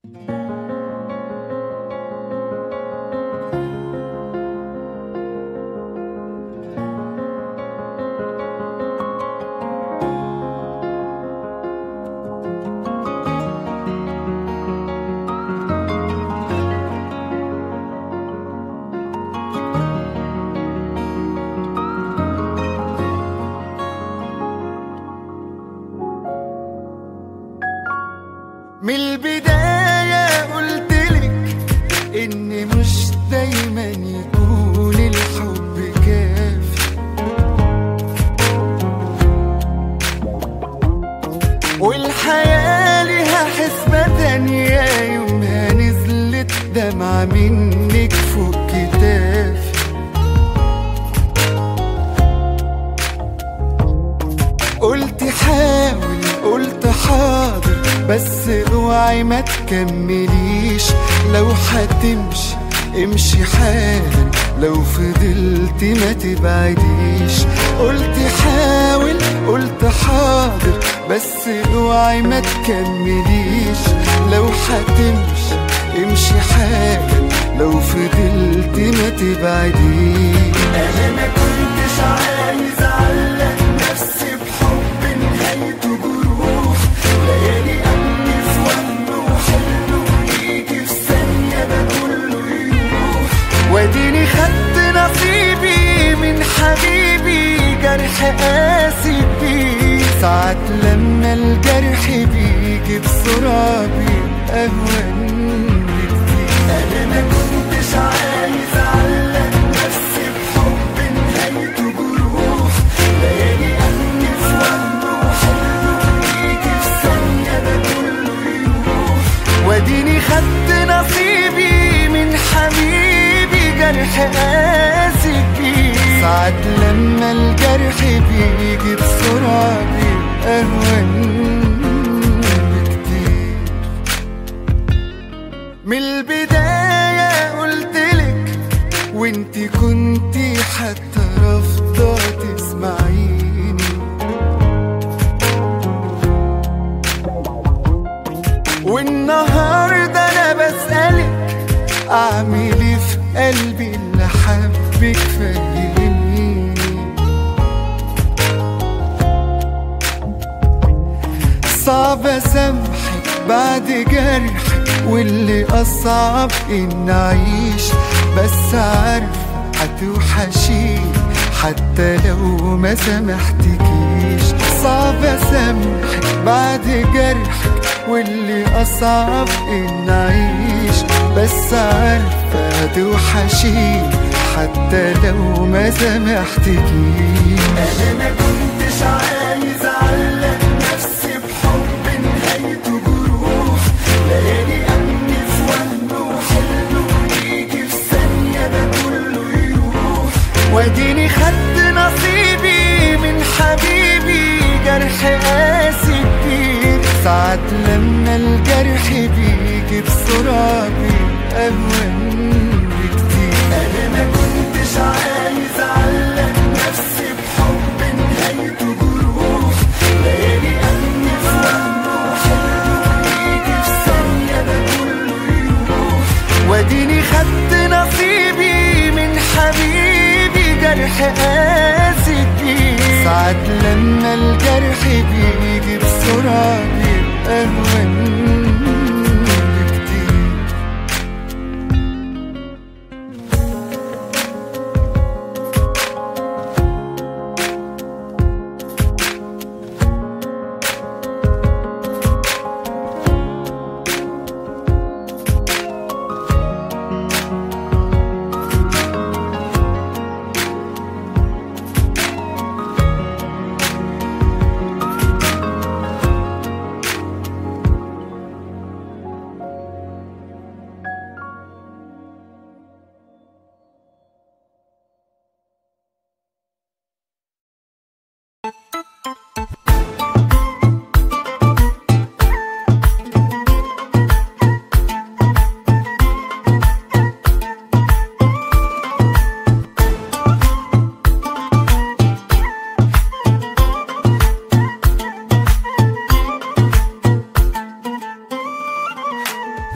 من البداية قلتلك إن مش دايما يكون الحب كافي والحياة ليها حسبة تانية يومها نزلت دمعة منك فوق كتافي قلت حاول قلت حاضر بس اوعي ما تكمليش لو هتمشي امشي حالا لو فضلت ما تبعديش قلت حاول قلت حاضر بس اوعي ما تكمليش لو هتمشي امشي حالا لو فضلت ما تبعديش انا ما كنتش عايز اعلق نفسي بحب نهايته جروح ليالي قلبي في وهم وحلم ويجي في ثانية بقول له يروح واديني خدت نصيبي من حبيبي جرح قاسي بيه ساعات لما الجرح بيجي بسرعة بيبقى أهون بكتير أنا ما كنتش عايز أعلق نفسي بحب نهايته جروح ليالي قلبي في وهم وحلم ويجي في ثانية بقول له يروح واديني خدت نصيبي من حبيبي جرح قاسي بيه ساعات لما الجرح بيجي بسرعة بيبقى أهون بكتير من البداية قلتلك وانتي كنتي حتى رافضة تسمعيني والنهاردة أنا بسألك أعمل إيه في قلبي اللي حبك فهميني صعب أسامحك بعد جرحك واللي أصعب إن أعيش بس عارف هتوحشيني حتى لو ما سامحتكيش صعب أسامحك بعد جرحك واللي أصعب إن أعيش بس عارفة هتوحشيني حتى لو ما سامحتكيش أنا ما كنتش عايز أعلق نفسي بحب نهايته جروح ليالي أمني في وهم وحلم ويجي في ثانية بقول له يروح واديني خدت نصيبي من حبيبي جرح قاسي كبير ساعات لما الجرح بيجي بسرعة بيبقى أهون بكتير أنا ما كنتش عايز أعلق نفسي بحب نهايته جروح ليالي أمني في وهم وحلم ويجي في ثانية بقول له يروح واديني خدت نصيبي من حبيبي جرح قاسي كبير ساعات لما الجرح بيجي بسرعة بيبقى أهون بكتير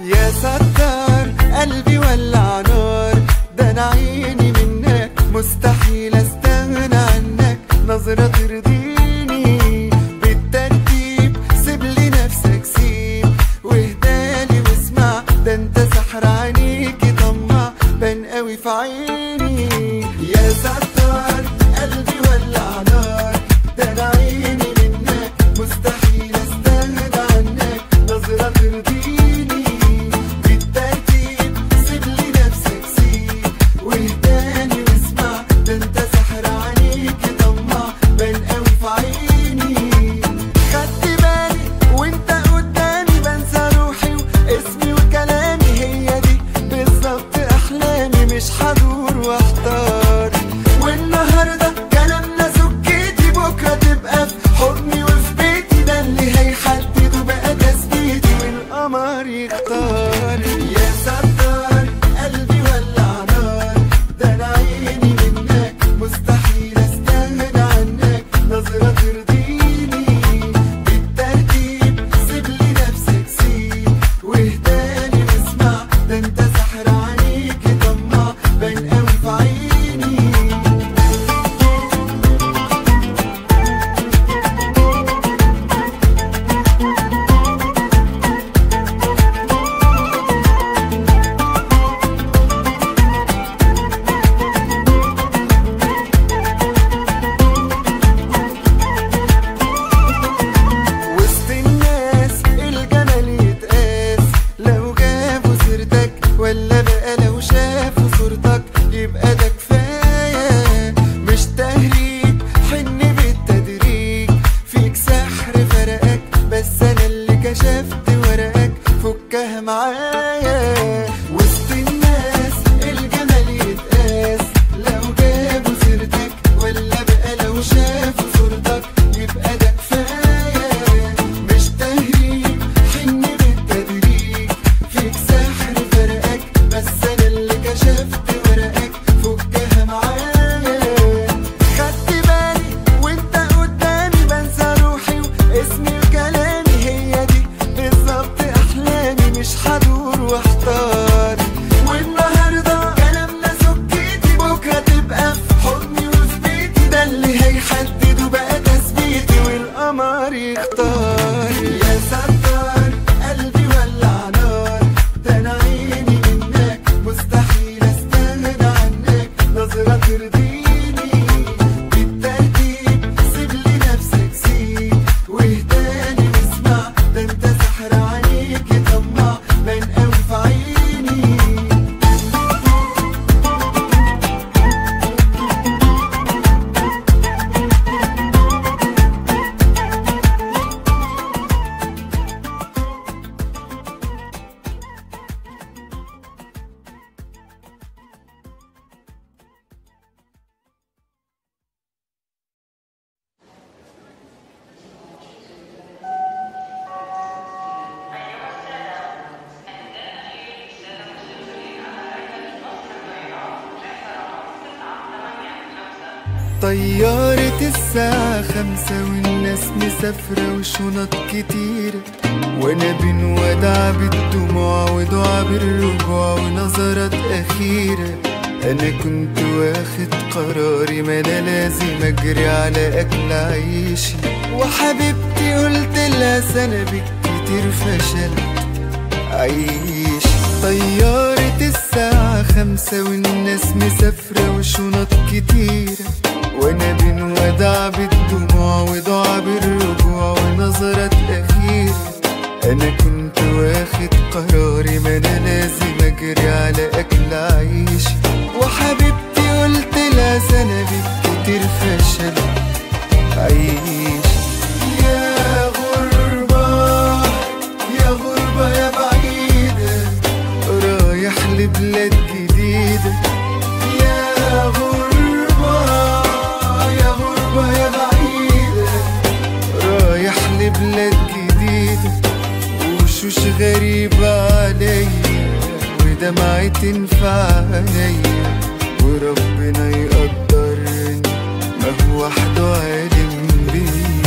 يا ستار قلبي ولع نار ده انا عيني منك مستحيل استغنى عنك نظرة ترضيني بالترتيب سيب لي نفسك سيب واهدالي واسمع ده انت سحر عينيكي طمع بان قوي في عيني يا ستار قلبي ولع نار ده انا عيني منك مستحيل استغنى عنك نظرة ترضيني بالترتيب سيب لي نفسك سيب واهداني واسمع ده انت سحر عليك طمع بان قوي في عيني خدت بالي وانت قدامي بنسى روحي واسمي وكلامي هي دي بالظبط احلامي مش هدور واحتار والنهارده كلامنا سكتي بكره تبقى في حضني وفي بيتي ده اللي هيحدد بقى تثبيتي والقمر يختار يا ستار قلبي ولع نار ده انا عيني منك مستحيل استغنى عنك نظرة ترضيني بالترتيب سيب لي نفسك سيب واهداني واسمع ده انت سحر عليك طمع بان قوي في عيني وسط الناس الجمال يتقاس لو جابوا سيرتك ولا بقى لو شافوا صورتك يبقى ده كفاية مش تهريج حن بالتدريج فيك سحر فرقك بس انا اللي كشفت ورقك فكها معايا وسط الناس الجمال يتقاس لو جابوا سيرتك ولا بقى لو شافوا صورتك يبقى ده كفاية مش تهريج حن بالتدريج فيك سحر فرقك بس انا اللي كشفت ورقك فكها معايا خدت بالي وانت قدامي بنسى روحي واسمي وكلامي هي دي بالظبط احلامي مش هدور واحتار والنهارده كلامنا سكتي بكره تبقى في حضني وفي بيتي ده اللي هيحدد بقى تثبيتي والقمر يختار يا ستار قلبي ولع نار ده انا عيني منك مستحيل استغنى عنك نظرة ترضيني بالترتيب سيب لي نفسك سيب واهداني واسمع ده انت سحر عليك طمع بان قوي في عيني طيارة الساعة خمسة والناس مسافرة وشنط كتيرة وانا بين ودع بالدموع ودعا بالرجوع ونظرات أخيرة أنا كنت واخد قراري ما أنا لازم أجري على أكل عيشي وحبيبتي قلت لها سنة بالكتير فشلت عيش طيارة الساعة خمسة والناس مسافرة وشنط كتيرة وانا بين ودع بالدموع ودعا بالرجوع ونظرات أخيرة أنا كنت واخد قراري ما أنا لازم أجري على أكل عيش وحبيبتي قلت لها سنة بالكتير فشل عيش يا غربة يا غربة يا بعيدة رايح لبلاد جديدة يا غربة يا غربة يا بعيدة رايح لبلاد جديدة وشوش غريبة عليا ودمعة تنفع عليا وربنا يقدرني ما هو وحده عالم بيه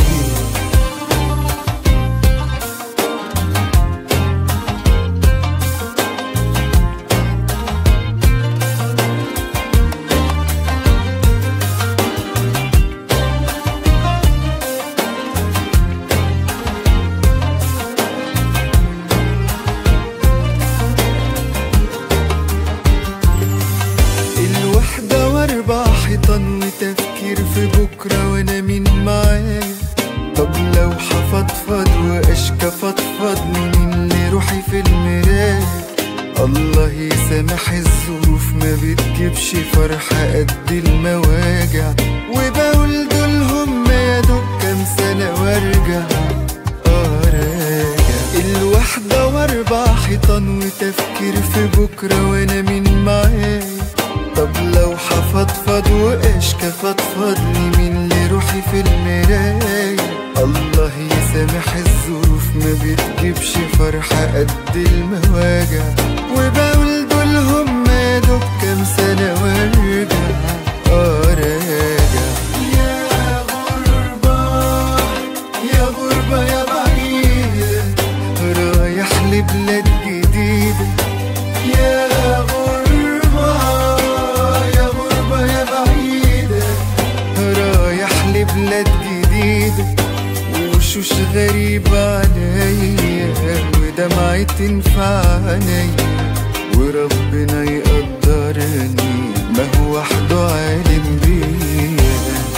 المراية الله يسامح الظروف ما بتجيبش فرحة قد المواجع وبقول دول هم يا دوب كام سنة وارجع اه راجع الوحدة واربع حيطان وتفكير في بكرة وانا مين معايا طب لو حفضفض واشكى فضفض لي مين لروحي في المراية الله يسامح الظروف ما بتجيبش فرحة قد المواجع وبقول دول هم يا دوب كام سنة وارجع اه راجع يا غربة يا غربة يا بعيدة رايح لبلاد جديدة يا غربة يا غربة يا بعيدة رايح لبلاد جديدة وشوش غريبة عليا ودمعة تنفع عينيا وربنا يقدرني ما هو وحده عالم بيا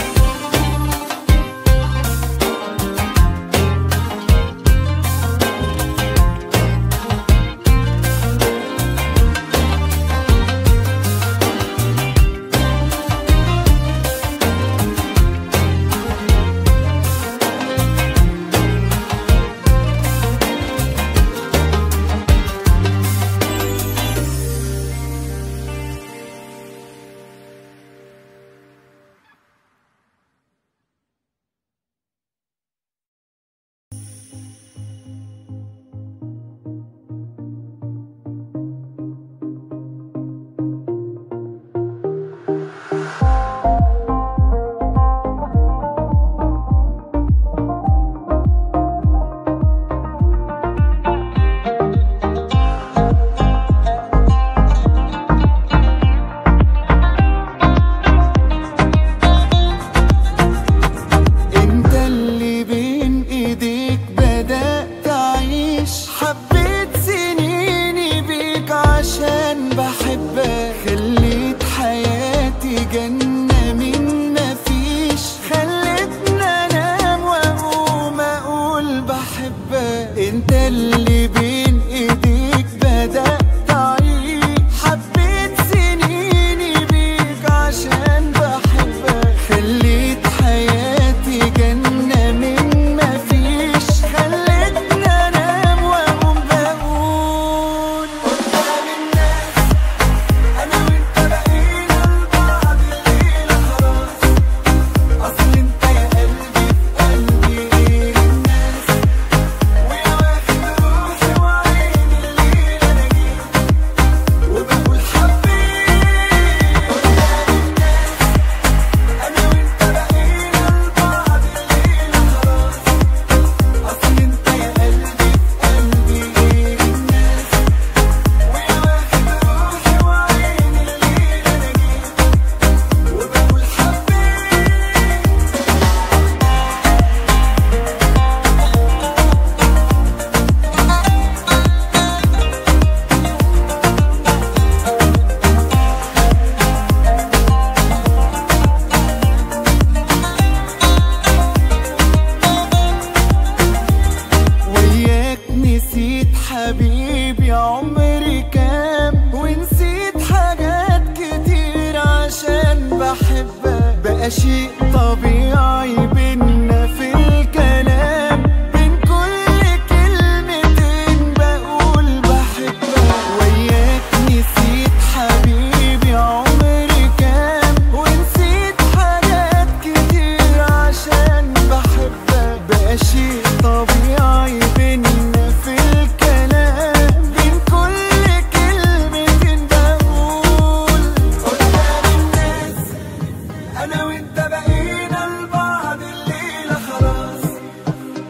انت اللي بين ايديك بدأت اعيش حبيت سنيني بيك عشان بحبك خليت حياتي جنة من مفيش خلتني انام واقوم اقول بحبك انت اللي بين ايديك بدأت اعيش حبيت سنيني بيك عشان بحبك خليت حياتي جنة من مفيش خلتني انام واقوم بقول قدام الناس انا وانت بقينا لبعض الليلة خلاص اصل انت يا قلبي في قلبي غير الناس ويا واخد روحي وعيني الليلة انا جيت وبقول حبيت قدام الناس انا وانت بقينا لبعض الليلة خلاص اصل انت يا قلبي في قلبي غير الناس ويا واخد روحي وعيني الليلة انا جيت وبقول حبيت وياك نسيت حبيبي عمري كام ونسيت حاجات كتير عشان بحبك بقى شيء طبيعي بينا في الكلام بين كل كلمتين بقول بحبك وياك نسيت حبيبي عمري كام ونسيت حاجات كتير عشان بحبك بقى شيء طبيعي بينا في الكلام بين كل كلمتين بقول قدام الناس انا وانت بقينا لبعض الليله خلاص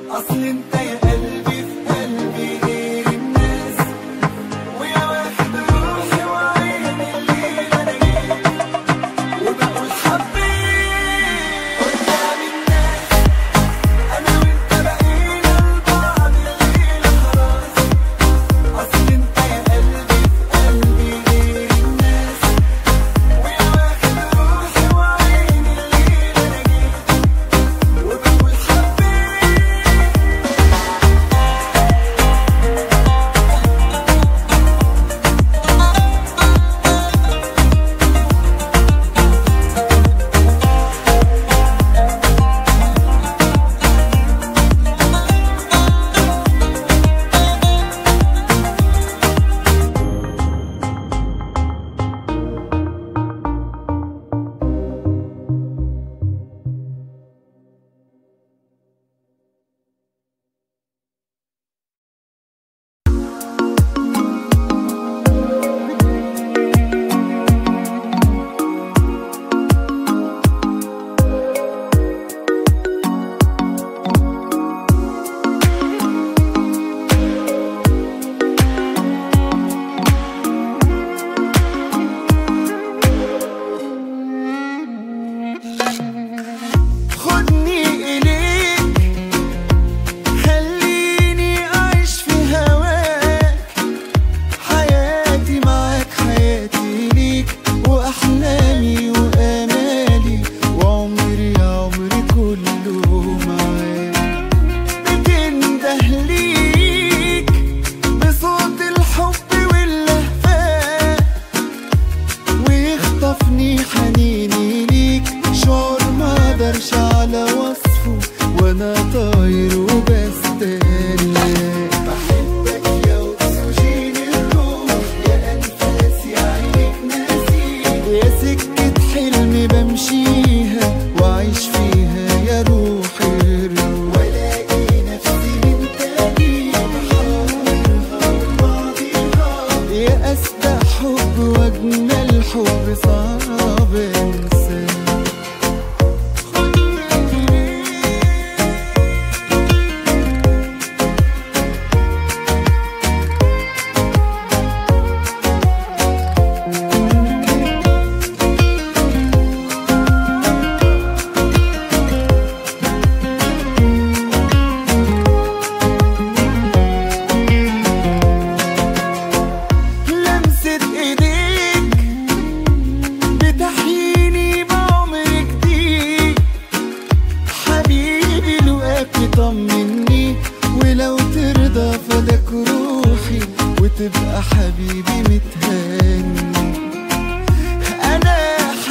الحب صعب انساه لمسة ايديك بتحييني بعمر جديد حبيبي لقاك طمني ولو ترضى فداك روحي وتبقى حبيبي متهني انا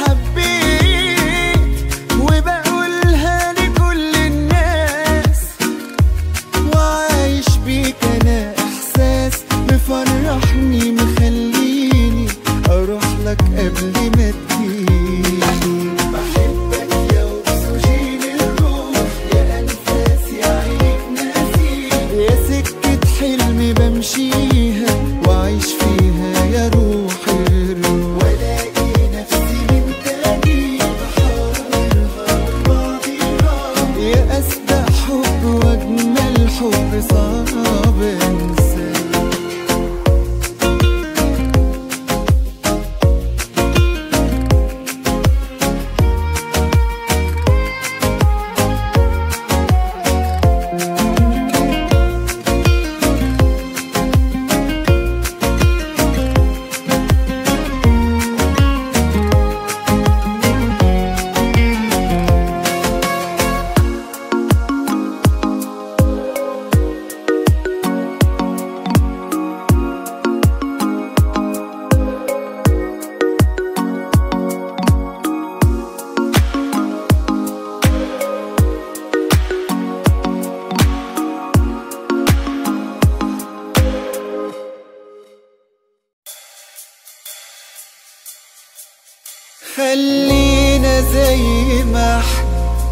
حبيت وبقولها لكل الناس وعايش بيك انا احساس مفرحني مخليني اروح لك قبل ما تجيني بحبك يا اكسجين الروح يا انفاس يا عينيك نسيم يا سكة حلم بمشيها واعيش فيها يا روحي الروح والاقي نفسي من تاني بحاضرها بعضيها يا أسدى حب وأجمل حب صعب أنساه خلينا زي ما احنا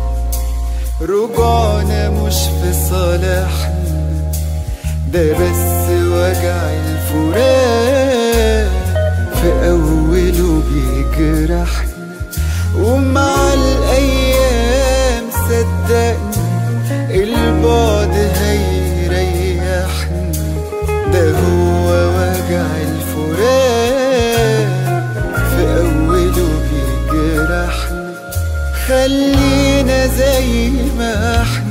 رجوعنا مش في صالحنا ده بس وجع الفراق في أوله بيجرحنا ومع الأيام صدقني البعد هيريحنا ده هو وجع الفراق في أوله بيجرحنا خلينا زي ما احنا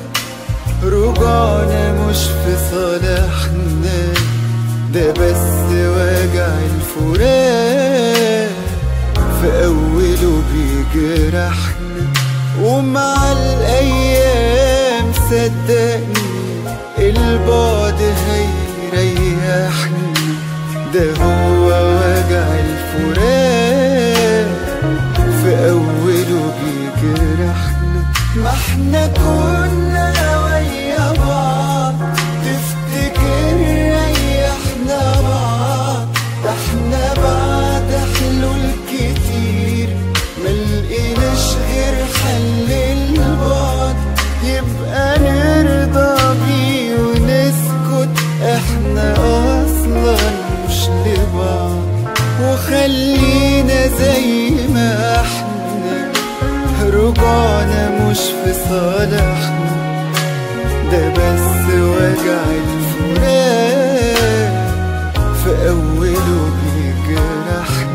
رجوعنا مش في صالحنا ده بس وجع الفراق في أوله بيجرحنا ومع الأيام صدقني البعد هيريحنا ده هو وجع الفراق في أوله بيجرحنا ما احنا كنا ويا بعض تفتكر ريحنا بعض ده احنا بعد حلول كتير ملقيناش غير حل البعد يبقى نرضى بيه ونسكت احنا اصلا مش لبعض وخلينا زي ما احنا رجوعنا مش في صالحنا ده بس وجع الفراق في أوله بيجرحنا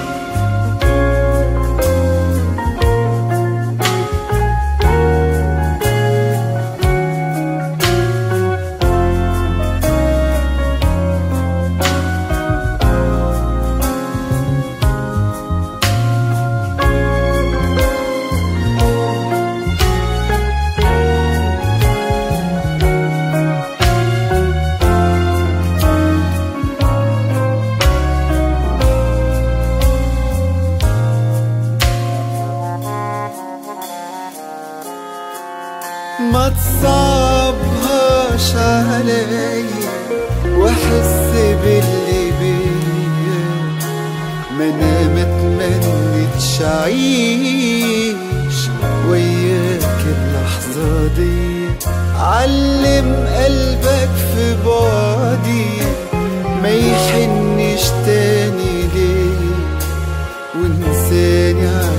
ما تصعبهاش عليا واحس باللي بيا ما انا ما تمنيتش اعيش وياك اللحظة دي علم قلبك في بعدي ما يحنش تاني ليه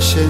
عشان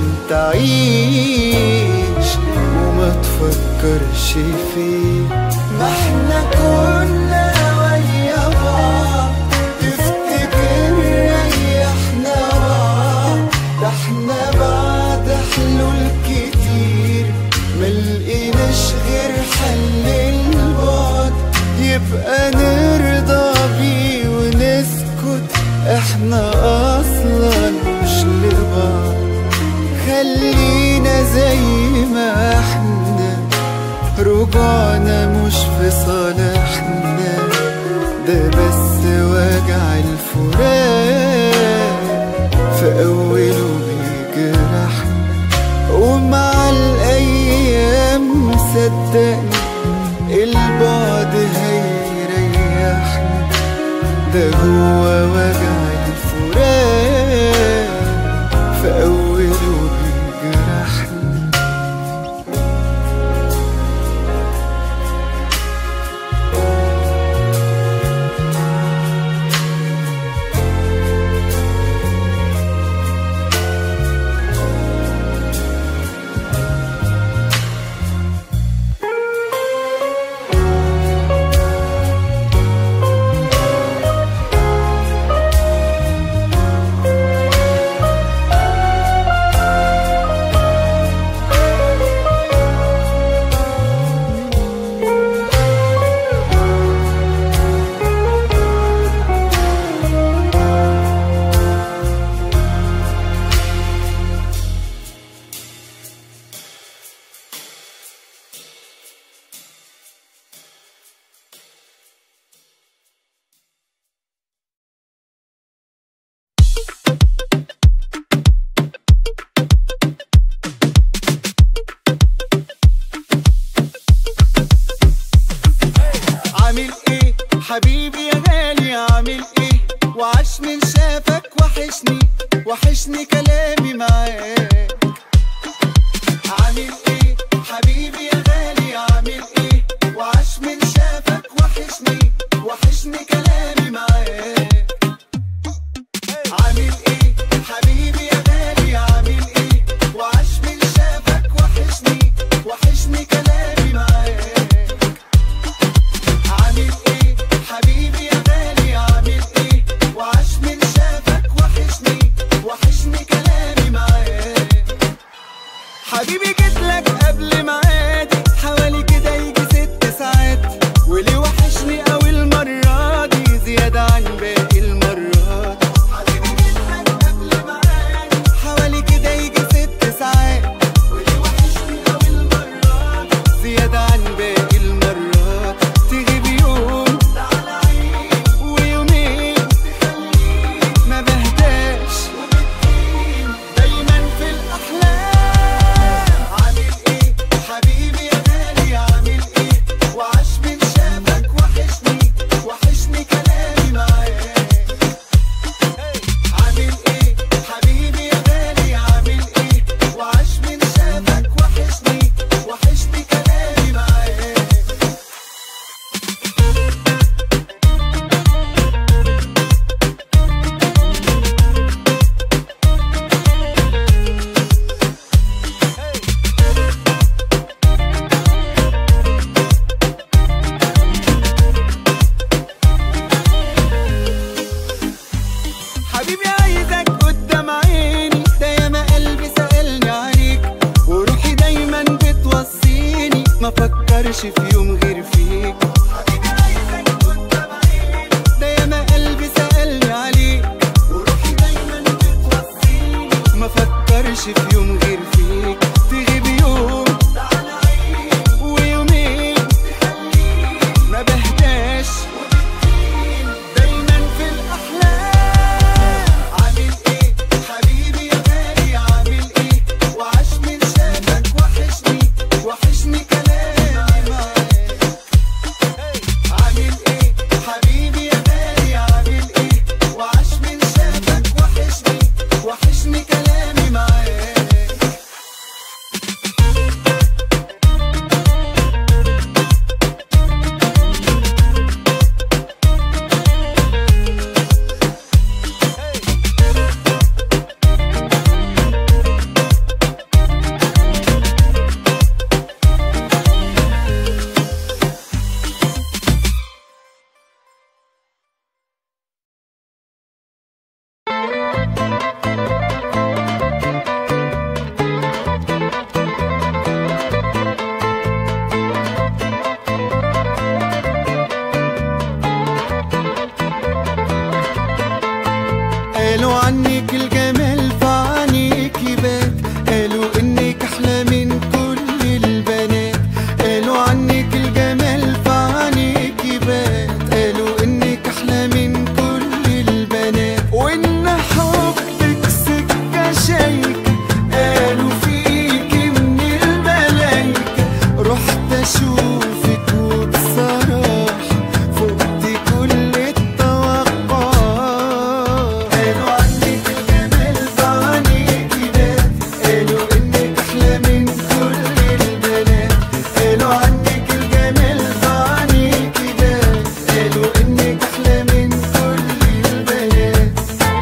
تعيش وما تفكرش فيه ما احنا كنا ويا بعض تفتكر ريحنا بعض ده احنا بعد حلول كتير ملقيناش غير حل البعد يبقى نرضى بيه ونسكت احنا اصلا مش لبعض خلينا زي ما احنا رجوعنا مش في صالحنا ده بس وجع الفراق في اوله بيجرحنا ومع الايام صدقني البعد هيريحنا ده هو وجع الفراق في اوله بيجرحنا عامل ايه حبيبي يا غالي عامل ايه وعاش من شافك وحشني وحشني كلامي معاك عامل ايه حبيبي يا غالي عامل ايه وعاش من شافك وحشني وحشني كلامي معاك عامل ايه حبيبي يا غالي عامل ايه وعاش من شافك وحشني وحشني كلامي معاك عامل ايه حبيبي يا غالي عامل ايه وعاش من شافك وحشني وحشني كلامي معاك حبيبي جيت لك قبل ميعادي حوالي كده يجي ست ساعات وليه وحشني قوي المرة دي زيادة عن باقي المرات حبيبي جيت لك قبل ميعادي حوالي كده يجي ست ساعات وليه وحشني قوي المرة دي زيادة عن باقي المرات تغيب يوم تعالى عيد ويومين تخليك ما بهداش وبتجيب دايما في الأحلام عامل إيه حبيبي يا غالي عامل إيه وعاش من شافك وحشني وحشني كلامي معاك عامل إيه حبيبي يا غالي عامل إيه وعاش من شافك وحشني وحشني كلامي معاك حبيبي عايزك قدام عيني ده ياما قلبي سألني عليك وروحي دايما بتوصيني ما فكرش في يوم غير فيك حبيبي عايزك قدام عيني ده ياما قلبي سألني عليك وروحي دايما بتوصيني ما فكرش في يوم غير فيك تغيب يوم تعالى عيد ويومين تخليك ما بهداش دايما في الأحلام عامل إيه حبيبي يا غالي عامل إيه وعاش من شافك وحشني وحشني كلامي معاك عنك الجمال في عينيك يبات قالوا انك احلى من كل البنات قالوا عنك الجمال في عينيك يبات قالوا انك احلى من كل البنات وان حبك سكه شايكه قالوا فيكي من الملايكه رحت اشوفك وبصراحه فقت كل التوقعات قالوا عنك الجمال في عينيكي بات قالوا انك احلى من كل البنات قالوا عنك الجمال في عينيكي بات قالوا انك احلى من كل البنات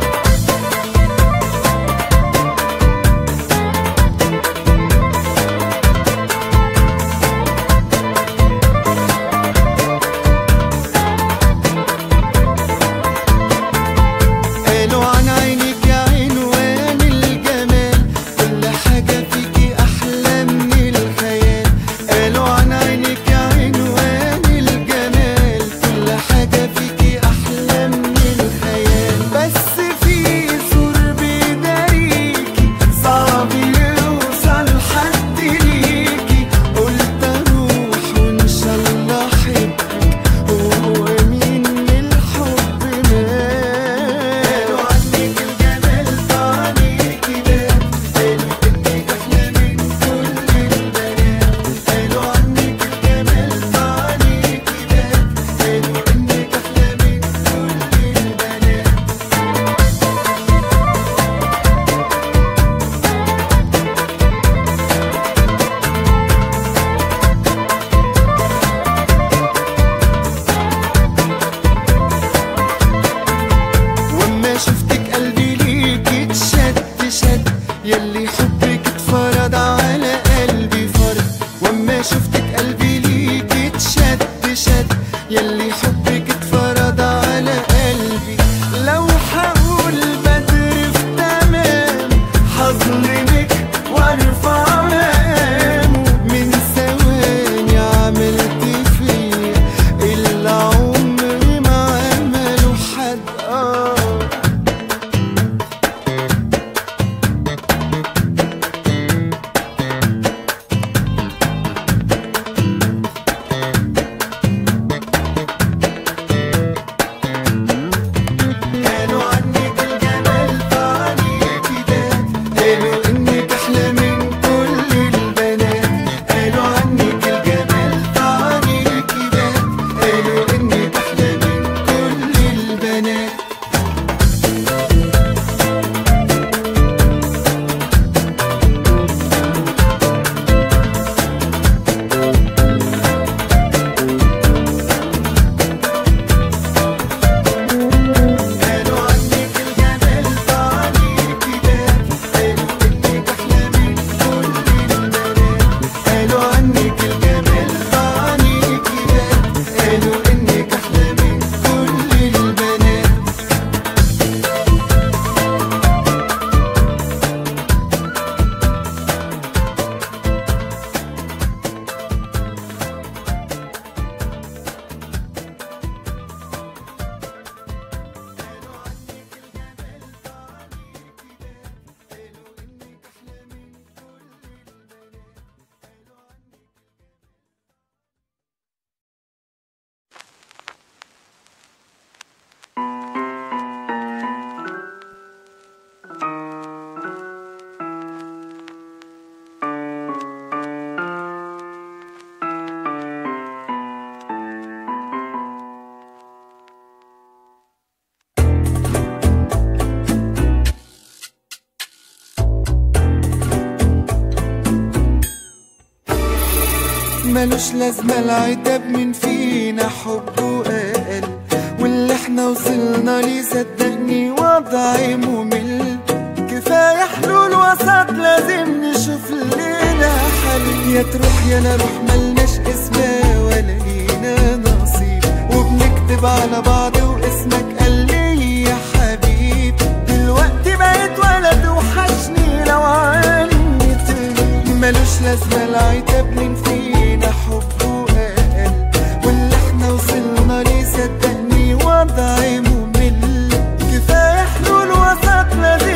قالوا عن عينك يا عنوان الجمال كل حاجة فيكي أحلى من الخيال قالوا عن عينك يا عنوان الجمال كل حاجة فيكي أحلى من الخيال بس في سور بداريكي صعب يوصل حد ليكي قلت أروح وإن شاء الله أحبك هو مين للحب مات قالوا عنك الجمال في عينيكي بات قالوا إنك أحلى من كل البنات قالوا عنك الجمال في عينيكي بات قالوا إنك أحلى من كل البنات واما شفتك قلبي ليكي اتشد شد يلي حبك اتفرض على قلبي فرض واما شفتك قلبي ليكي اتشد شد يلي حبك اتفرض على قلبي لو حقول بدر في تمام حظلمك وارفع مقامه من ثواني عملت فيا اللي عمري ما عمله حد اه قالوا عنك الجمال في عينيكي بات قالوا انك احلى من كل البنات قالوا عنك الجمال في عينيكي بات قالوا انك احلى من كل البنات قالوا عنك الجمال في عينيكي بات قالوا انك احلى من كل البنات قالوا عنك الجمال في عينيكي بات قالوا انك احلى من كل البنات ملوش لازمة العتاب من فينا حبه أقل واللي احنا وصلنا ليه صدقني وضعي ممل كفاية حلول وسط لازم نشوف لنا حل يا تروح يا لا روح ملناش اسمها ولا لينا نصيب وبنكتب على بعض واسمك قال لي يا حبيب دلوقتي بقيت ولد وحشني لو عني تغيب ملوش لازمة العتاب من فينا حبه أقل واللي احنا وصلنا ليه صدقني وضعي ممل كفاية حلول وسط لازم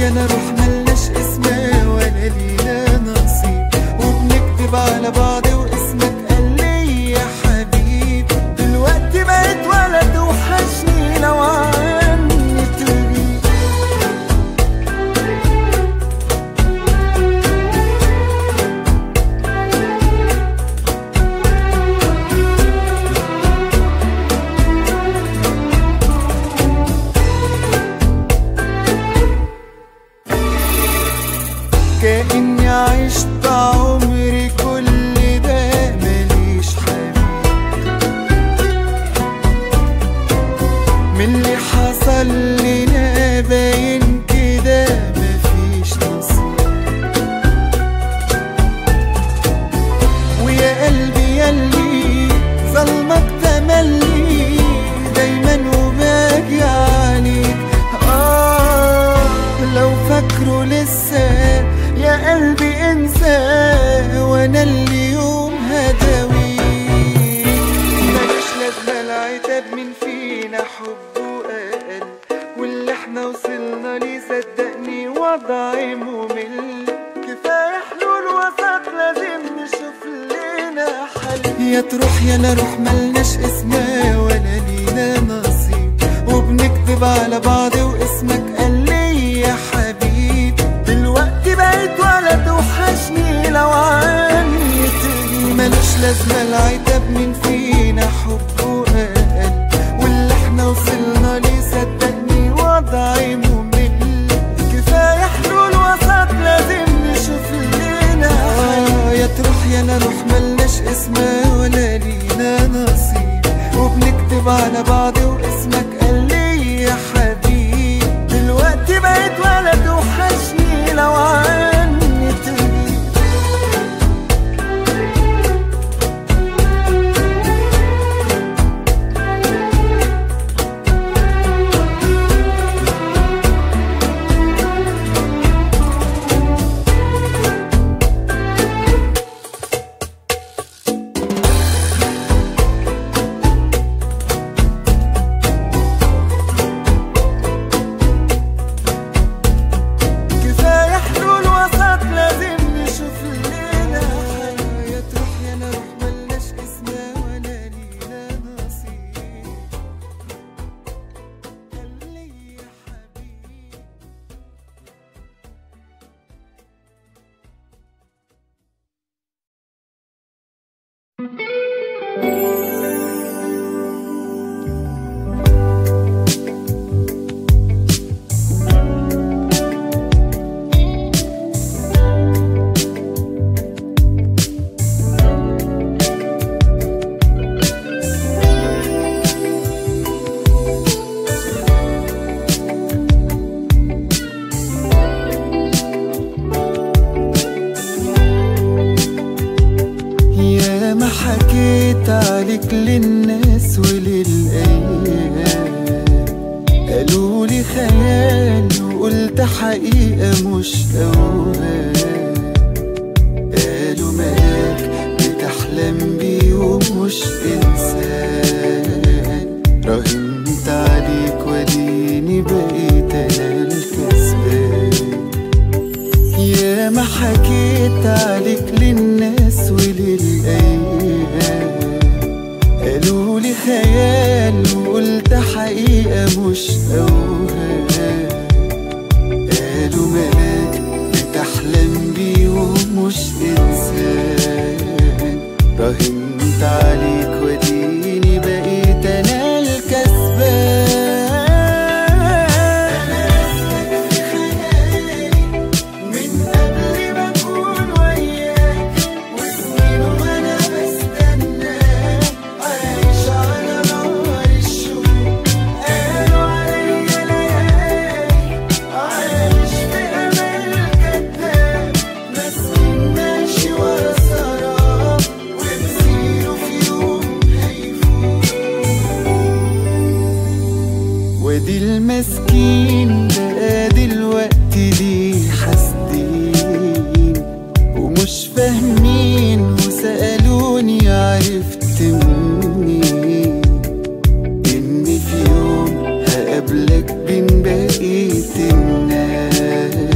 يا نروح ملناش اسم ولا لينا نصيب وبنكتب على بعض واسمك قال لي يا حبيب دلوقتي بقيت ولد وحشني لو عني تغيب كأني عشت عمري كل ده ماليش حبيب من اللي حصل لنا باين كده مفيش نصيب ويا قلبي ياللي ظلمك تملي دايما وباجي عليك آه لو فاكره لسه يا قلبي انسى وانا اليوم هداويك ملوش لازمة العتاب من فينا حبه اقل واللي احنا وصلنا ليه صدقني وضعي ممل كفاية حلول وسط لازم نشوف لنا حل يا تروح يا نروح ملناش اسم ولا لينا نصيب وبنكتب على بعض واسمك قال لي يا حبيب دلوقتي بقيت ولد وحشني لو عني تغيب ملوش لازمة العتاب من فينا حبه أقل واللي احنا وصلنا ليه صدقني وضعي ممل كفاية حلول وسط لازم نشوف لنا آه يا تروح يا نروح ملناش اسم ولا لينا نصيب وبنكتب على بعض واسمك قال لي يا حبيب دلوقتي بقيت ولد وحشني لو عني تغيب كفاية حلول وسط لازم نشوف لنا حل يا تروح يا نروح ملناش اسم ولا لينا نصيب قال لي يا حبيبي يا ما حكيت عليك للناس وللأيام قالوا لي خيال وقلت حقيقة مش أوهام قالوا ملاك بتحلم بيه ومش إنسان راهنت عليك وديني بقيت أنا الكسبان يا ما حكيت عليك للناس وللأيام قالوا لي خيال وقلت حقيقة مش أوهام قالوا ملاك بتحلم بيه ومش إنسان راهنت عليك وديني بقيت أنا الكسبان أنا اسمك في خيالي من قبل ما اكون وياك وسنين وانا بستناك عايش على نار الشوق قالوا عليا ليالي عايش في امل كداب مسكين ماشي ورا سراب ومسيره في يوم هيفوت وادي المسكين بقى دلوقتي ليه حاسدين ومش فاهمين وسألوني عرفت منين إن في يوم هقابلك بين بقية الناس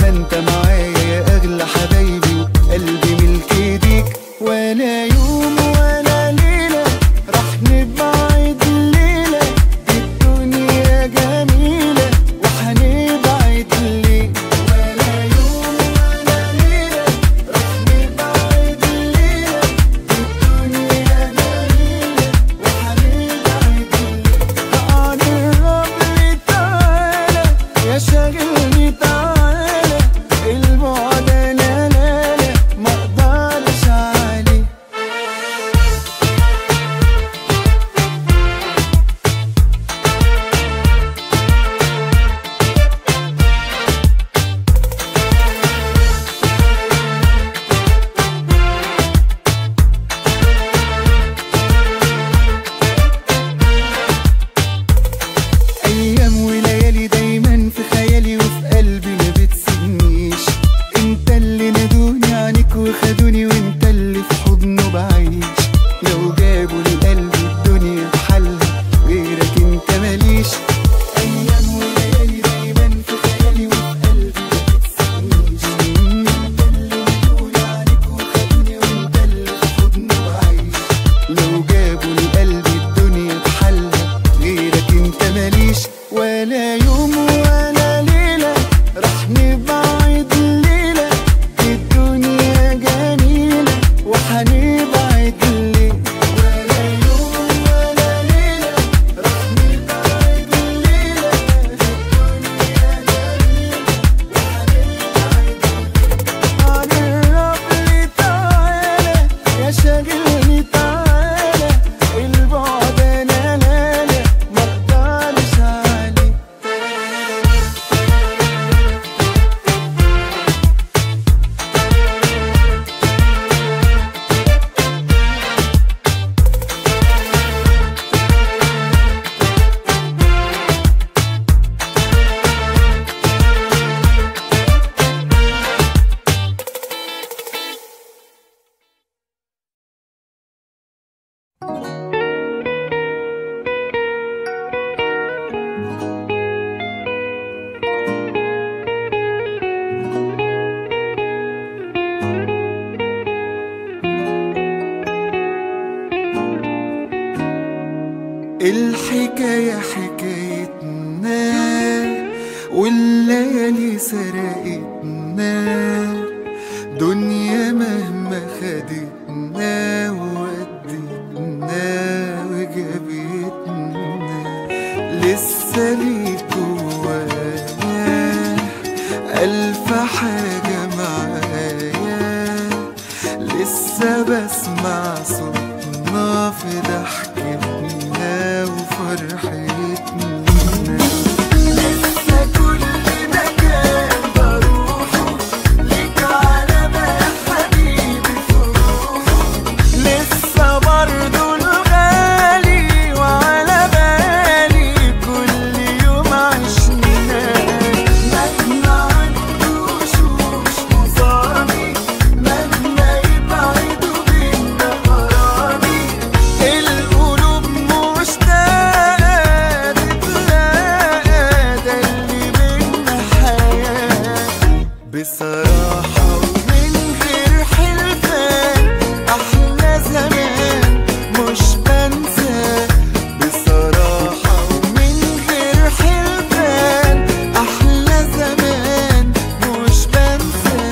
ما انت معايا يا اغلى حبايبي وقلبي ملك ايديك ولا يوم ولا ليلة راح نبعد الليلة الدنيا جميلة وحنبعد ليه ولا يوم ولا ليلة راح نبعد الليلة الدنيا جميلة وحنبعد ليه قرب لي تعالى يا شاغلني تعالى البعد لا لا لا ما اقدرش عليه ايام وليالي دايما في خيالي وفي قلبي ما بتسيبنيش انت اللي نادوني عنيك وخدوني وانت اللي في حضنه بعيش لو جابوا لقلبي الدنيا بحالها غيرك انت ماليش ايام وليالي دايما في خيالي وفي قلبي ما بتسيبنيش انت اللي نادوني عنيك وخدوني وانت اللي في حضنه بعيش لو جابوا لقلبي الدنيا بحالها غيرك انت ماليش ولا يوم ولا ليلة راح نبعد الليلة الدنيا جميلة وحنبعد ليه ولا يوم ولا ليلة راح نبعد الليلة الدنيا جميلة وحنبعد قرب لي تعالى يا شاغلني تعالى البعد انا لا لا ما اقدرش عليه الحكاية حكايتنا والليالي سرقتنا دنيا مهما خدتنا وودتنا وجابتنا لسه ليك جوايا ألف حاجة معايا لسه بسمع صوتنا في ضحكتنا وفرحتنا لسه كل مكان بروحه ليك على بال حبيبي فروحه لسه برضه الغالي وعلى بالي كل يوم عشناه مهما عدوا وشوش مصابي مهما يبعدوا بينا غرامي القلوب مشتاقة تتلاقى ده اللي بينا حياة بصراحة ومن غير حلفان أحلى زمان مش بنسى بصراحة ومن غير حلفان أحلى زمان مش بنسى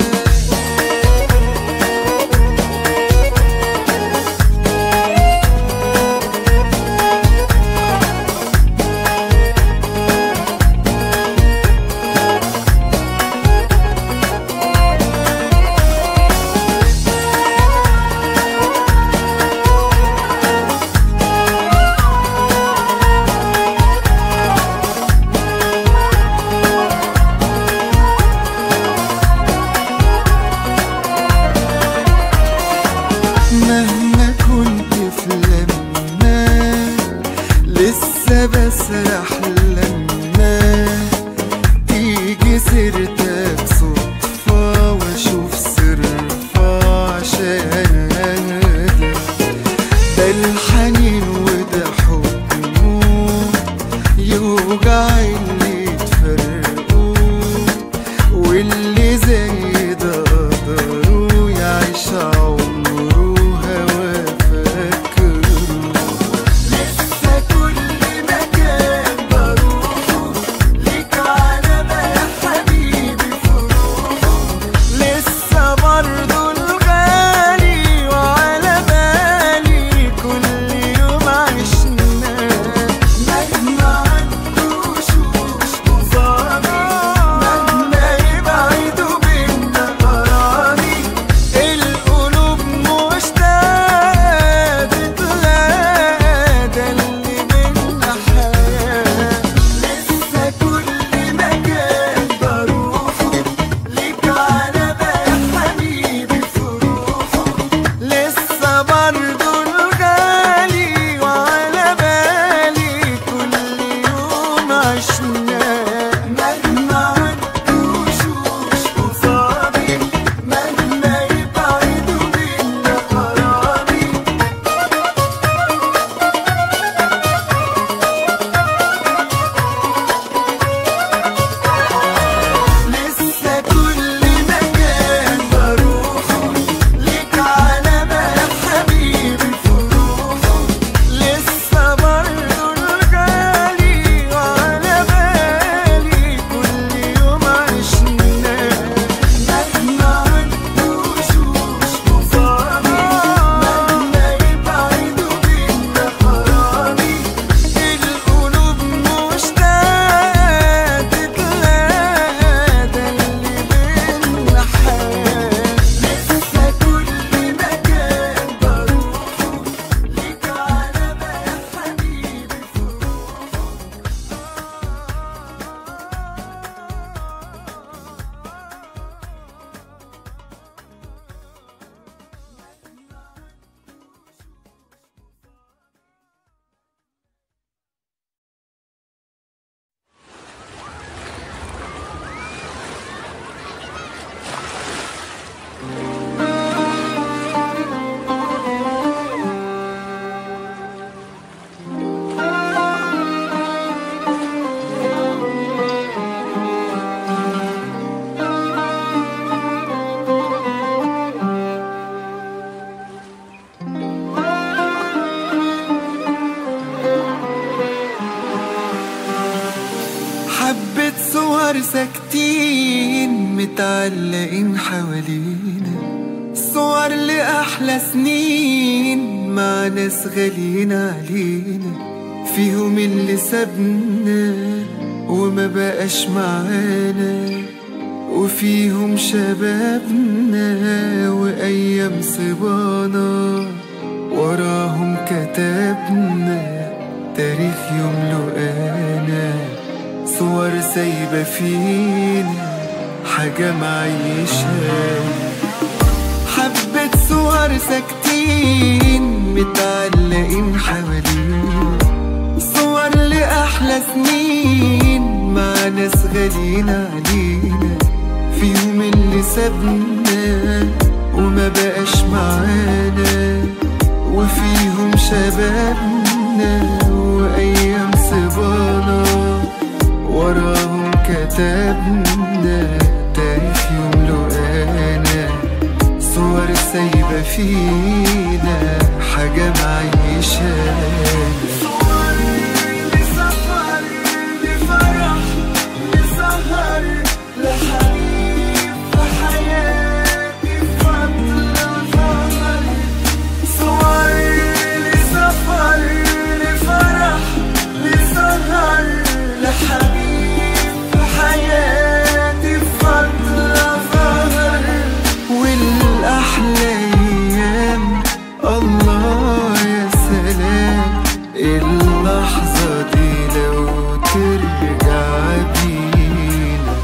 متعلقين حوالينا صور لأحلى سنين مع ناس غاليين علينا فيهم اللي سابنا وما بقاش معانا وفيهم شبابنا وأيام صبانا وراهم كتبنا تاريخ يملؤ أنا صور سايبة فينا حاجة معيشة حبة صور ساكتين متعلقين حوالينا صور لأحلى سنين مع ناس غاليين علينا فيهم اللي سابنا وما بقاش معانا وفيهم شبابنا وأيام صبانا وراهم كتبنا تاريخ يملؤنا صور سايبة فينا حاجة معيشانا صور لسفر لفرح لسهر لحبيب في حياتي فترة ظهر صور لسفر لفرح لسهر لحبيب في حياتي فترة ظهر والأحلى أيام الله يا سلام اللحظة دي لو ترجع بينا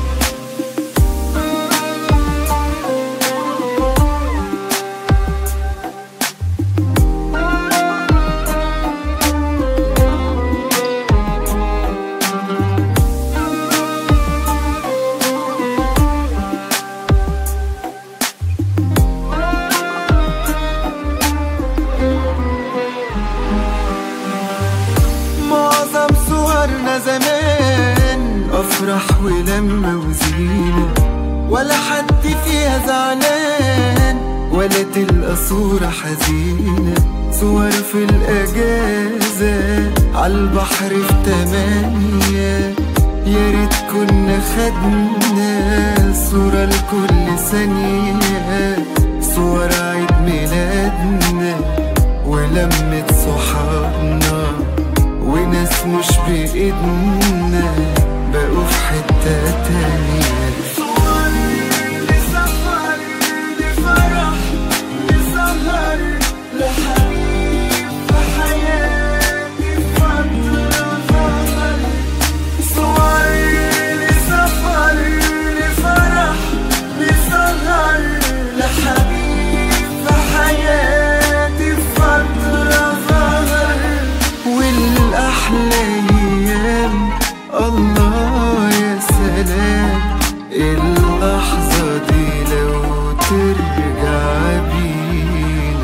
معظم صورنا زمان أفرح ولما وزينة ولا حد فيها زعلان ولا تلقى صورة حزينة صور في الأجازة عالبحر في تمانية يا ريت كنا خدنا صورة لكل ثانية صور عيد ميلادنا ولمة صحابنا وناس مش بإيدنا بقوا في حتة تانية صور لسفر لفرح لسهر لحبيب في حياتي فترة ظهر صور لسفر لفرح لسهر لحبيب في حياتي فترة ظهر والأحلى أيام الله يا سلام اللحظة دي لو ترجع بينا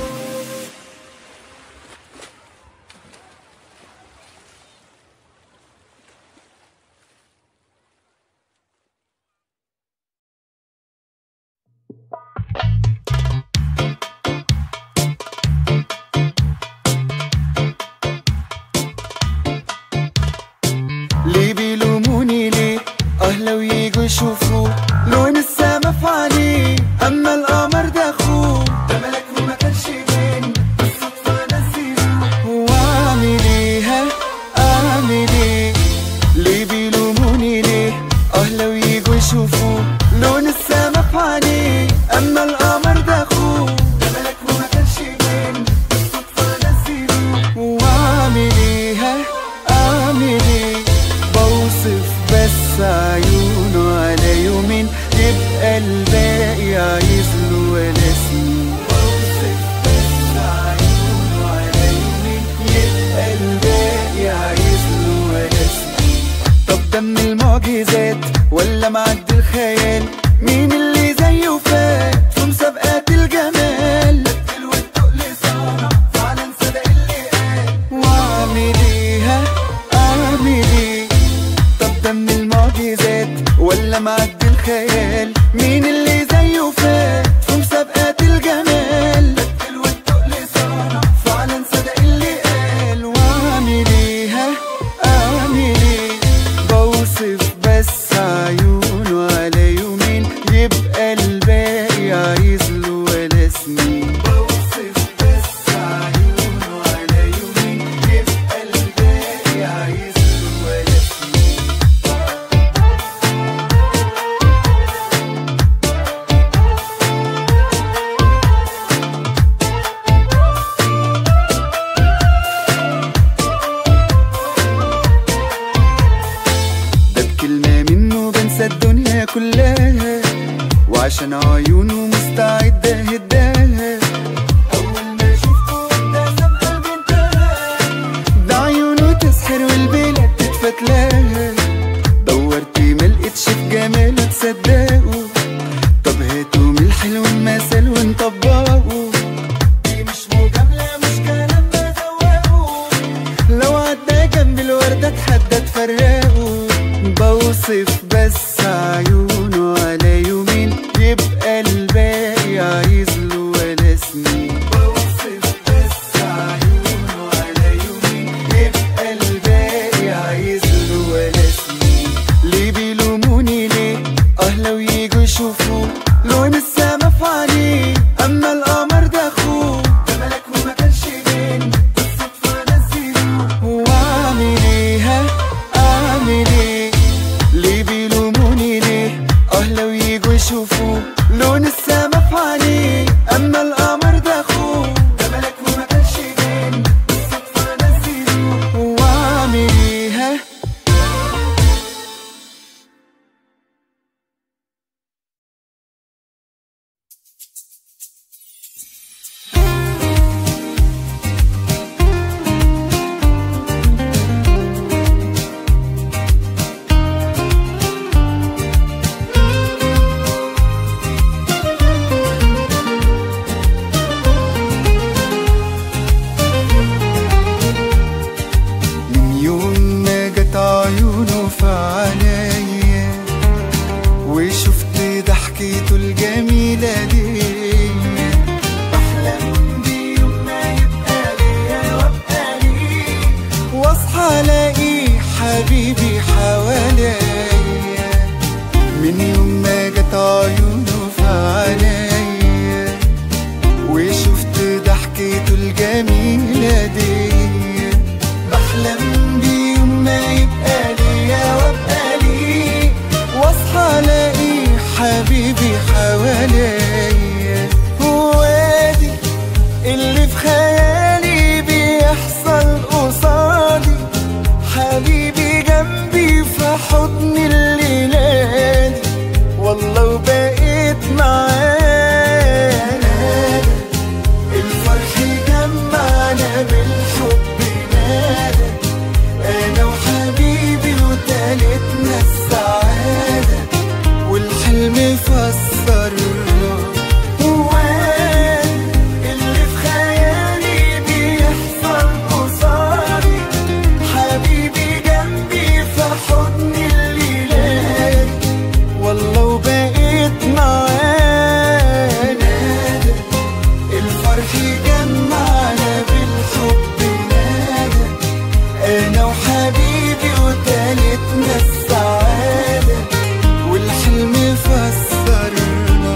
ليه بيلوموني ليه اه لو يجوا يشوفوا لون السما في عليه اما القمر ده اخوه ده ملك وما كانش بين بالصدفة نسيته واعمل ايه ها اعمل ايه ليه بيلوموني ليه اه لو يجوا يشوفوا لون السما في عليه اما القمر ده اخوه ده ملك وما كانش بين بالصدفة نسيته واعمل ايه ها اعمل ايه بوصف بس عيونه على يومين يبقى الباقي عايز له ولا سنين بوصف بس عيونه على يومين يبقى الباقي عايز له ولا سنين طب ده من المعجزات ولا معدي الخيال مين اللي زيه فات في مسابقات الجمال بدل والتقل صار فعلا صدق اللي قال واعمل ايه ها اعمل ايه طب ده من المعجزات ولا معدي الخيال مين اللي زيه فات في مسابقات الجمال بدل والتقل صار فعلا صدق اللي قال واعمل ايه ها اعمل ايه بوصف بس عيونه على يومين يبقى يبقى الباقي عايز له ولا سنين بوصف بس عيونه على يومين يبقى الباقي عايز له ولا سنين ده بكلمة منه بنسى الدنيا كلها وعشان عيونه مستعد اهداها أول ما شفته ابتسم قلبي انتهى ده عيونه تسحر والبلاد تتفتلاها دورت ملقتش في جماله تصدقه طب هاتوا من الحلو المثل ونطبقه دي مش مجاملة مش كلام بزوقه لو عدى جنب الوردة اتحدى تفرقه بوصف بس عيونه على يومين يبقى الباقي عايز له ولا سنين بوصف بس عيونه على يومين يبقى الباقي عايز له ولا سنين ليه بيلوموني ليه اه لو يجوا يشوفوا لون السما في عينيه اما القمر ده اخوه ده ملك وما كانش بين بالصدفه نزلوه واعمل ايه ها اعمل ايه ليه بيلوموني ليه اه لو يجوا يشوفوا لون السما في عينيه اما القمر ده اخوه ده ملك وما كانش بين بالصدفه نزلوه واعمل ايه ها من يوم ما جت عيونه في عينيا وشفت ضحكته الجميلة دي بحلم بيوم ما يبقى ليا وابقى ليه واصحى الاقيه حبيبي حواليا من يوم ما جت عيونه في عينيا وشفت ضحكته الجميلة دي بحلم بيوم ما يبقى ليا وابقى ليه واصحى الاقي حبيبي حواليا هو دي اللي في خيالي بيحصل قصادي حبيبي جنبي في حضن الليلة دي والله وبقيت معاه الفرح جمعنا بالحب نادى انا وحبيبي وتالتنا السعادة والحلم فسرنا هو اللي في خيالي بيحصل قصادي حبيبي جنبي في حضن الليلات والله وبقيت معاه نادى الفرح جمعنا بالحب نادى انا وحبيبي وتالتنا السعادة والحلم فسرنا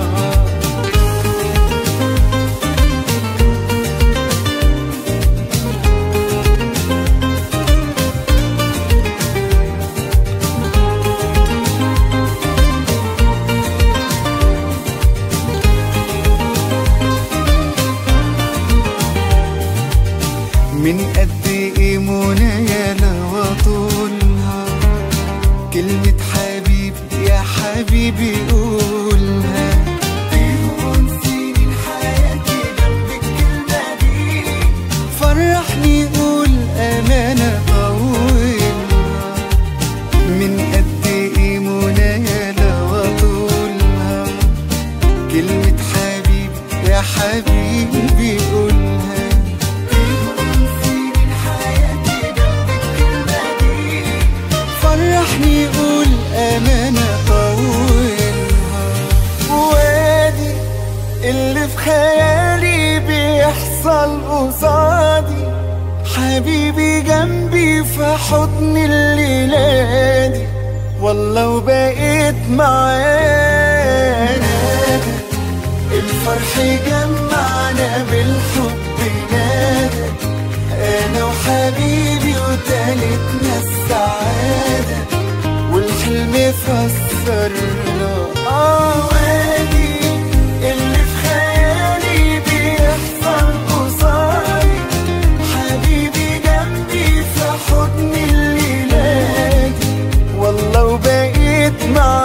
من قد ايه منايا لو اطولها كلمة حبيبي يا حبيبي قولها تهون سنين حياتي جنب الكلمة دي فرحني قول أمانة طولها من قد ايه منايا لو اطولها كلمة حبيبي يا حبيبي قولها فرحني قول أمانة طولها وادي اللي في خيالي بيحصل قصادي حبيبي جنبي في حضن الليلة دي والله وبقيت معانا جمعنا بالحب نادى انا وحبيبي وتالتنا السعادة والحلم فسرنا اه وادي اللي في خيالي بيحصل قصادي حبيبي جنبي في حضن الليلة دي والله وبقيت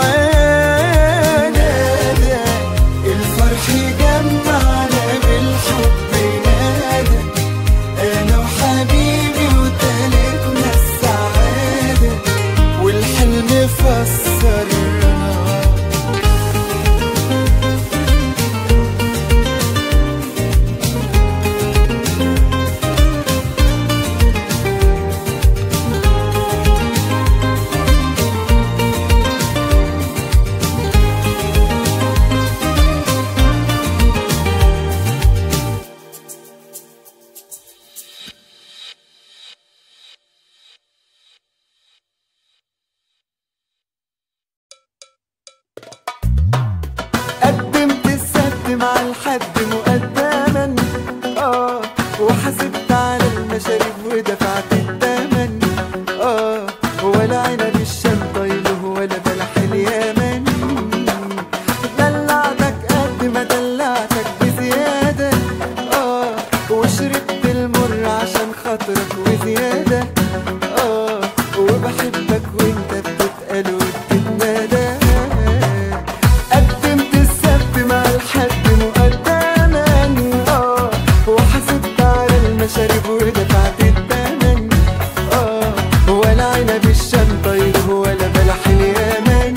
معانا الفرح جمعنا بالحب نادى انا وحبيبي وتالتنا السعادة والحلم فسرنا قدمت السد مع الحد مقدما اه وحسبت على المشاريب ودفعت الثمن اه ولا عنب الشنطة له ولا بلح اليمن دلعتك قد ما دلعتك بزيادة اه وشربت المر عشان خاطرك وزيادة اه وبحبك وانت بتتقل وبتتنادى قدمت السبت مع الحد مقدما اه وحسبت على المشاريب ودفعت الثمن اه ولا عنب الشنطة يله ولا بلح اليمن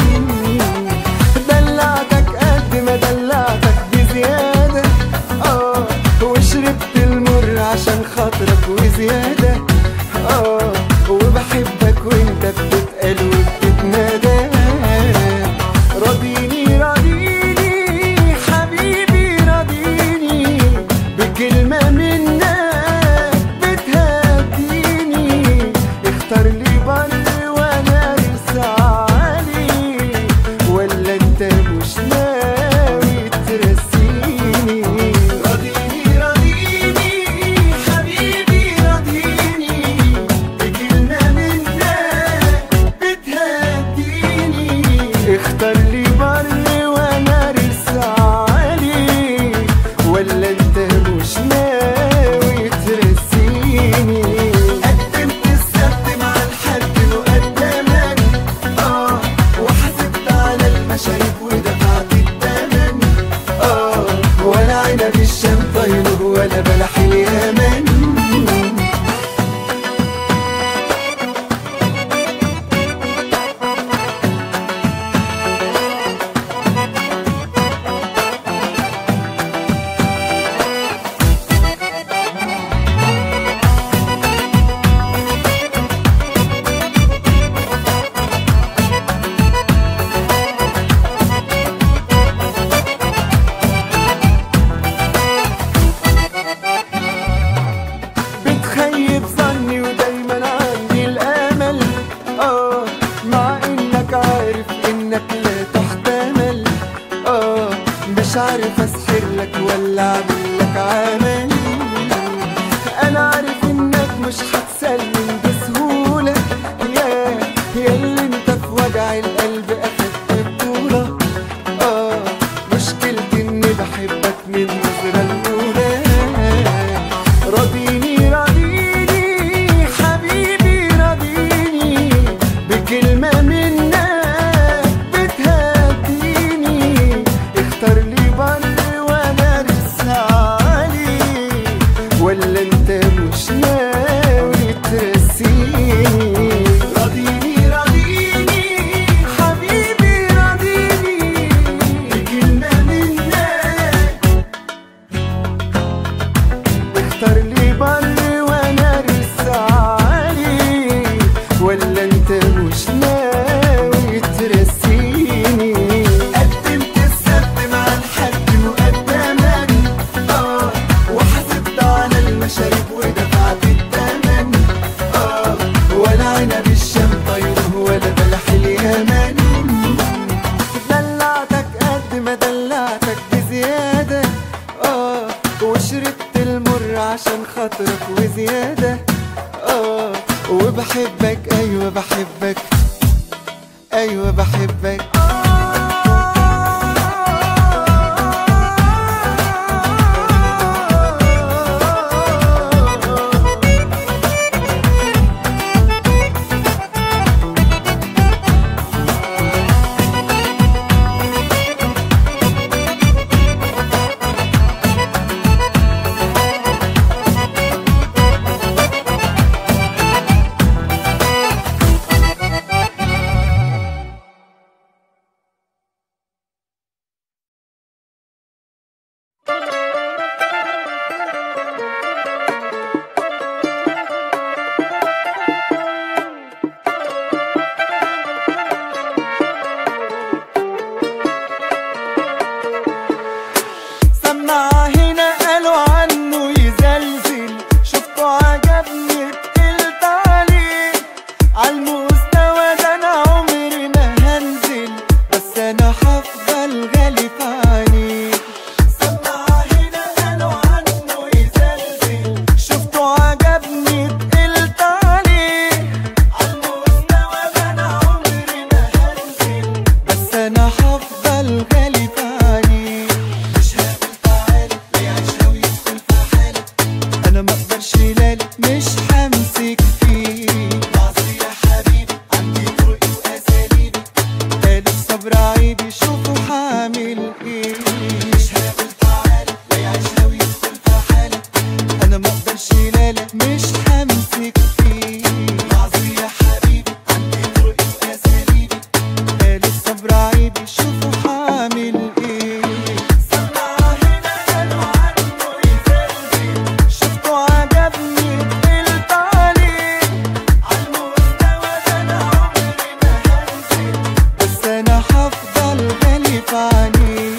دلعتك قد ما دلعتك بزيادة اه وشربت المر عشان خاطرك وزيادة اه وبحبك وانت بتتقل وبتتنادى راضيني راضيني حبيبي راضيني بكلمة منك بتهديني اختار لي بر وانا رسالي ولا انت مش ناوي ترسيني راضيني راضيني حبيبي راضيني بكلمة منك بتهديني اختار لي بر وانا رسالي ولا انت مش ناوي ترسيني قدمت السبت مع الحد مقدما اه وحسبت على المشاريب ودفعت الثمن اه ولا عنب الشنطة يله ولا بلح اليمن بتخيب ظني ودايما عندي الامل اه مع انك عارف انك لا تحتمل اه مش عارف اسحر لك ولا اعمل لك عمل انا عارف انك مش هتسلم بسهولة يا يا اللي انت في وجع القلب اخدت بطولة اه مشكلتي اني بحبك من النظرة الاولى راضيني راضيني حبيبي راضيني بكلمة منك بتهديني اختار لي بر وانا رسالي ولا انت مش ناوي ترسيني راضيني راضيني حبيبي راضيني بكلمة منك اختار لي بر وانا رسالي ولا انت مش ناوي ترسيني قدمت السبت مع الحد مقدما اه وحسبت على المشاريب ودفعت الثمن اه ولا عنب الشنطة يله ولا بلح اليمن دلعتك قد ما دلعتك بزيادة وشربت المر عشان خاطرك وزيادة اه وبحبك ايوه بحبك ايوه بحبك سمع هنا قالوا عنه يزلزل شفته عجبني اتقلت عليه عالمستوى ده انا عمري ما هنزل بس انا هفضل غالي في عينيك سمع هنا قالوا عنه يزلزل شفته عجبني اتقلت عليه عالمستوى ده انا عمري ما هنزل بس انا هفضل غالي في عينيك مش هقول تعالى يعيشها ويدخل في حالة انا ما اقدرش لالي مش همسك فيه معصي يا حبيبي عندي طرقي واساليبي قال الصبر عيبي شوفوا هعمل ايه مش هقول تعالى لا يعيشها ويدخل في حالة انا ما اقدرش لالي مش همسك فيه معصي يا حبيبي عندي طرقي واساليبي قال الصبر عيبي شوفوا هعمل ايه سمع هنا قالوا عنه يزلزل شفته عجبني اتقلت عليه عالمستوى ده انا عمري ما هنزل بس انا هفضل غالي في عينيه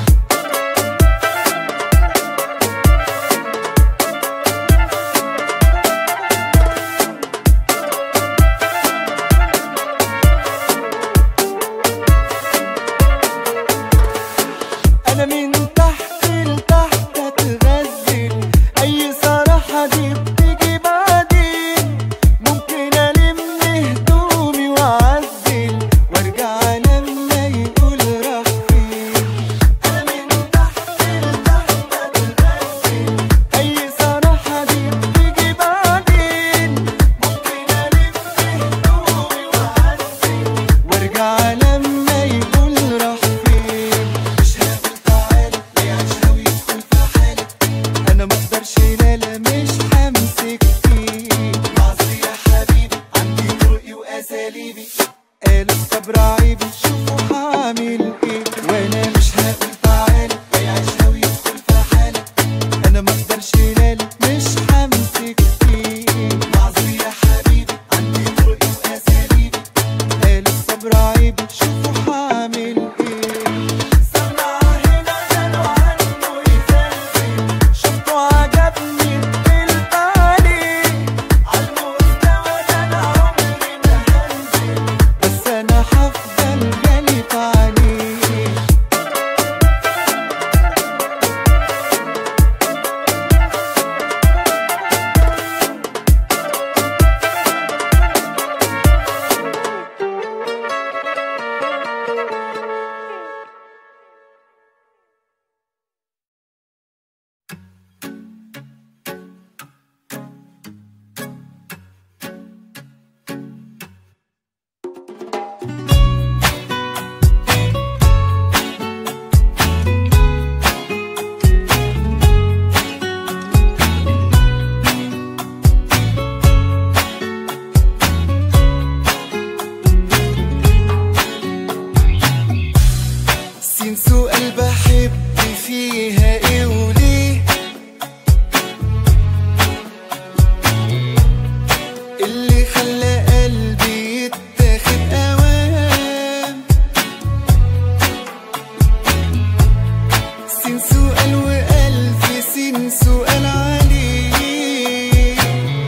انا من تحت لتحت اتغزل اي صراحة دي بتيجي بعدين ممكن الم هدومي واعزل وارجع لما يقول راح فين انا من تحت لتحت اتغزل اي صراحة دي بتيجي بعدين ممكن الم هدومي واعزل وارجع لما يقول راح فين مش هقول تعالى يعيشها ويدخل في حالة انا ما اقدرش لا مش همسك فيه معصي يا حبيبي عندي طرقي واساليبي قال الصبر عيبي شوفوا هعمل ايه وانا مش هقول تعالى يعيشها ويدخل في حالة انا ما اقدرش لا مش همسك فيه معصي يا حبيبي عندي طرقي واساليبي قال الصبر عيبي شوفوا هعمل ايه سمع هنا قالوا عنه يزلزل شفته عجبني اتقلت عليه عالمستوى ده انا عمري ما هنزل بس انا هفضل غالي في عينيه سين سؤال بحب فيها ايه وليه اللي خلى قلبي يتاخد اوام سين سؤال والف سين سؤال عليه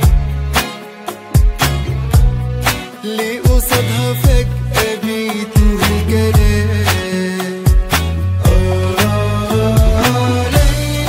ليه قصادها فجأة بيتوه الكلام آه ليلى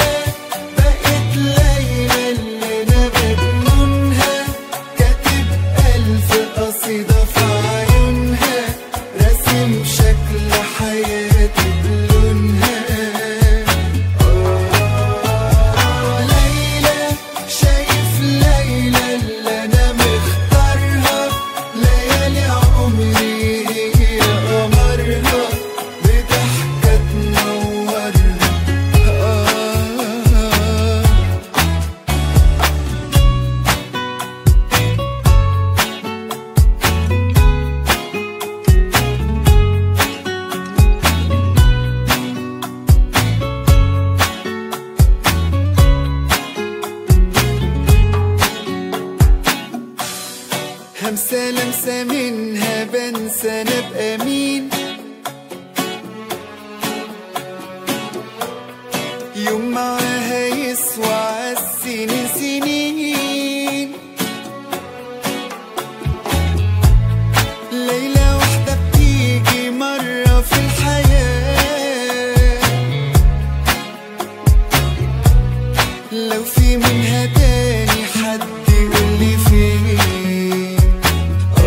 لمسة لمسة منها بنسى أنا أبقى مين يوم معاها يسوى عالسنين سنين ليلة واحدة بتيجي مرة في الحياة لو في منها تاني حد يقولي فين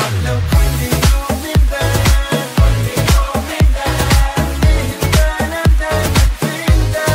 لو كل يوم من ده كل يوم من ده ليه الكلام ده فين ده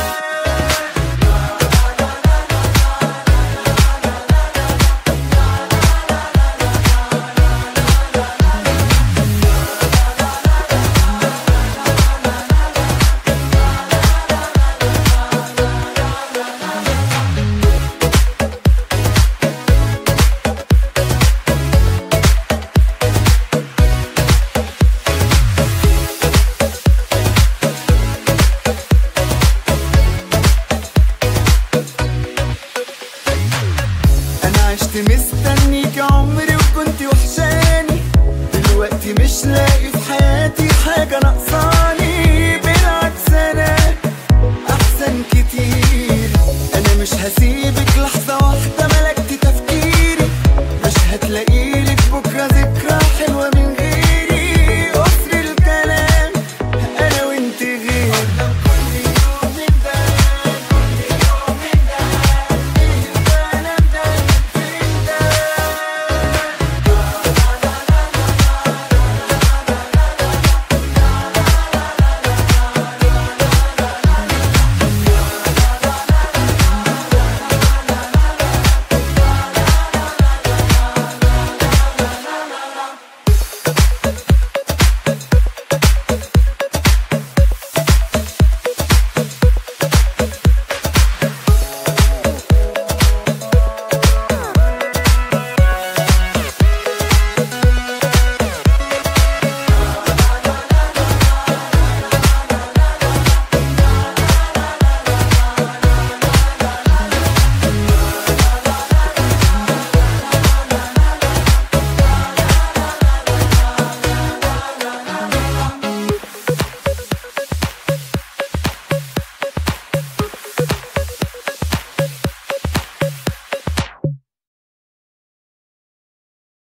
انا عشت مستنيك عمري وكنت وحشاني دلوقتي مش لاقي في حياتي حاجة ناقصاني بالعكس انا احسن كتير انا مش هسيب